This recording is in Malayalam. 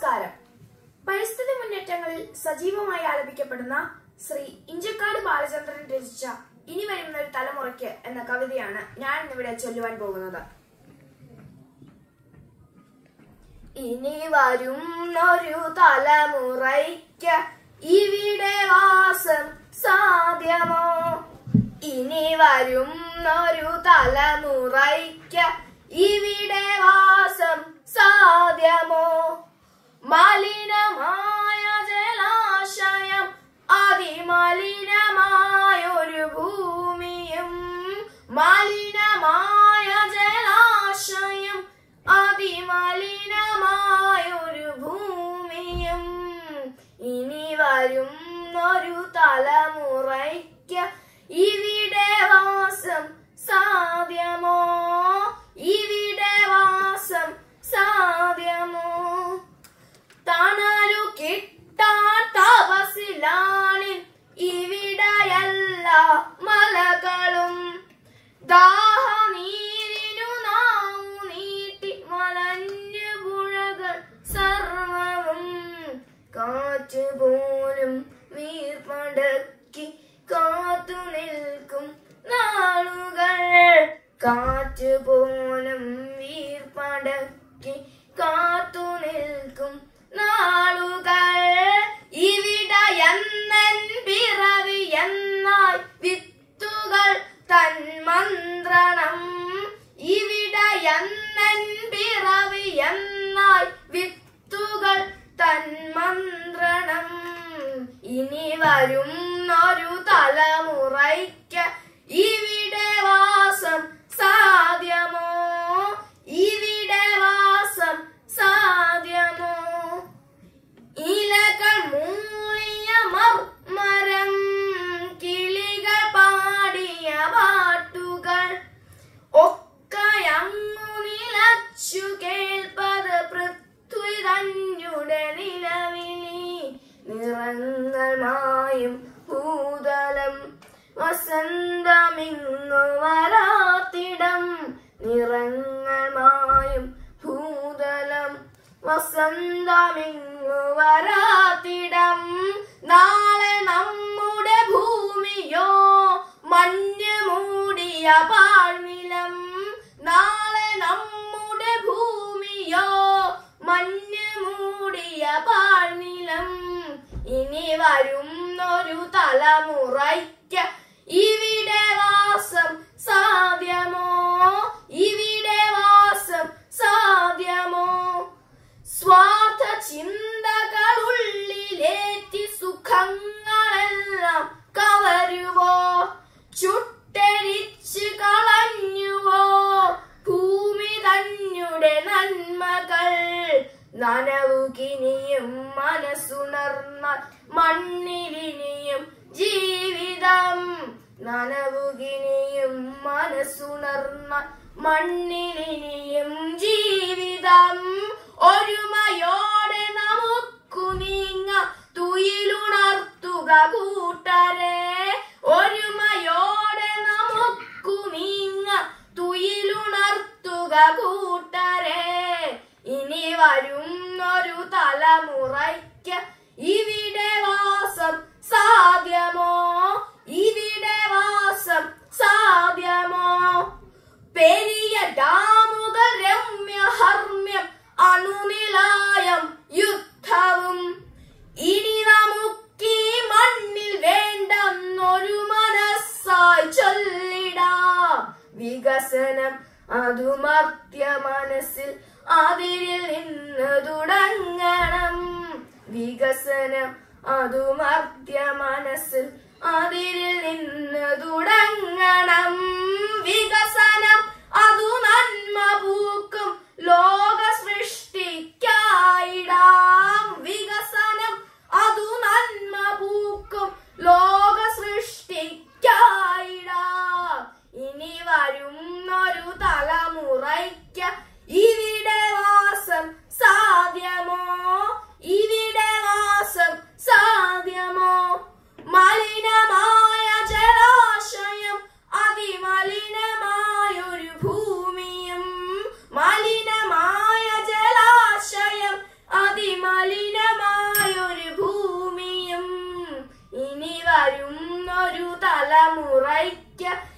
നമസ്കാരം പരിസ്ഥിതി മുന്നേറ്റങ്ങളിൽ സജീവമായി ആലപിക്കപ്പെടുന്ന ശ്രീ ഇഞ്ചക്കാട് ബാലചന്ദ്രൻ രചിച്ച ഇനി വരുന്ന ഒരു തലമുറയ്ക്ക് എന്ന കവിതയാണ് ഞാൻ ഇന്നിവിടെ ചൊല്ലുവാൻ പോകുന്നത് ഇനി വരുന്നൊരു തലമുറയ്ക്ക് ഇവിടെ വാസം സാധ്യമോ ഇനി വരുന്നൊരു തലമുറയ്ക്ക് ഇവിടെ വാസം സാധ്യമോ മലിനമായ ജലാശയം അതിമലിനമായൊരു ഭൂമിയും മലിനമായ ജലാശയം അതിമലിനമായൊരു ഭൂമിയും ഇനി വരുന്നൊരു തലമുറയ്ക്ക് ഇവിടെ വാസം സാധ്യമോ ഇവിടെ വാസം സാധ്യമോ തണലു കിട്ടാൻ തപസിലാണിൽ ഇവിടെയല്ല മലകളും ദാഹനീരിനു നാമു നീട്ടി മലഞ്ഞു പുഴകൾ സർവവും കാറ്റ് പോലും വീർപ്പടക്കി കാത്തു നിൽക്കും നാളുകൾ കാറ്റ് പോലും വീർപ്പടക്കി കാത്തു നിൽക്കും നാളുകൾ ഇവിടെ എന്നൻ പിറവി എന്നായി വിത്തുകൾ തൻ മന്ത്രണം ഇവിടെ എന്നൻ പിറവി എന്നായി വിത്തുകൾ തൻ മന്ത്രണം ഇനി വരുന്നൊരു തലമുറയ്ക്ക് ഇവിടെ വാസം സാധ്യമോ ഇവിടെ വാസം സാധ്യമോ ഇലകൾ മൂളിയ മർമരം കിളികൾ പാടിയ പാട്ടുകൾ ഒക്കയങ്ങു നിലച്ചു കേൾപ്പത് പൃഥ്വി തന്നുടെ നിലവിളി നിറങ്ങൾ മായും ഭൂതലം വസന്തമിങ്ങു വരാത്തിടം നിറങ്ങൾ മായും ഭൂതലം വസന്തമിങ്ങു വരാത്തിടം നാളെ നമ്മുടെ ഭൂമിയോ മഞ്ഞ് മൂടിയ പാഴ്നിലം നാളെ നമ്മുടെ ഭൂമിയോ മഞ്ഞ് മൂടിയ പാഴ്നിലം ഇനി വരുന്നൊരു തലമുറയ്ക്ക് ഇവിടെ വാസം സാധ്യമോ ഇവിടെ വാസം സാധ്യമോ സ്വാർത്ഥ ചിന്തകളുള്ളിലേറ്റി സുഖങ്ങളെല്ലാം കവരുവോ ചുട്ടരിച്ച് കളഞ്ഞുവോ ഭൂമി തന്നുടെ നന്മകൾ നനവുകിനിയും മനസ്സുണർന്നാൽ മണ്ണിലിനിയും ജീവിതം നനവുകിനിയും മനസ്സുണർന്നാൽ മണ്ണിലിനിയും ജീവിതം ഒരുമയോടെ നമുക്കു നീങ്ങ തുയിലുണർത്തുക കൂട്ടരെ ഒരുമയോടെ നമുക്കു നീങ്ങ തുയിലുണർത്തുക കൂട്ടരെ ഇനി വരുന്നൊരു തലമുറയ്ക്ക് ഇവിടെ വാസം സാധ്യമോ ഇവിടെ വാസം സാധ്യമോ പെരിയ ഡാമുകൾ രമ്യഹർമ്മ്യം അണുനിലായം യുദ്ധവും ഇനി നമുക്കീ മണ്ണിൽ വേണ്ടെന്നൊരു മനസ്സായി ചൊല്ലിടാം വികസനം അതു മർത്യ മനസ്സിൽ അതിരിൽ നിന്ന് തുടങ്ങണം വികസനം അതു മർത്യ മനസ്സിൽ അതിരിൽ നിന്ന് തുടങ്ങണം വികസനം അതു നന്മ പൂക്കും ലോക സൃഷ്ടിക്കായിടാം വികസനം അതു നന്മ പൂക്കും ലോക സൃഷ്ടിക്കായിടാം ഇനി വരുന്നൊരു തലമുറയ്ക്ക് ഇവിടെ വാസം സാധ്യമോ ഇവിടെ വാസം സാധ്യമോ മലിനമായ ജലാശയം അതിമലിനമായൊരു ഭൂമിയും മലിനമായ ജലാശയം തലമുറയ്ക്ക്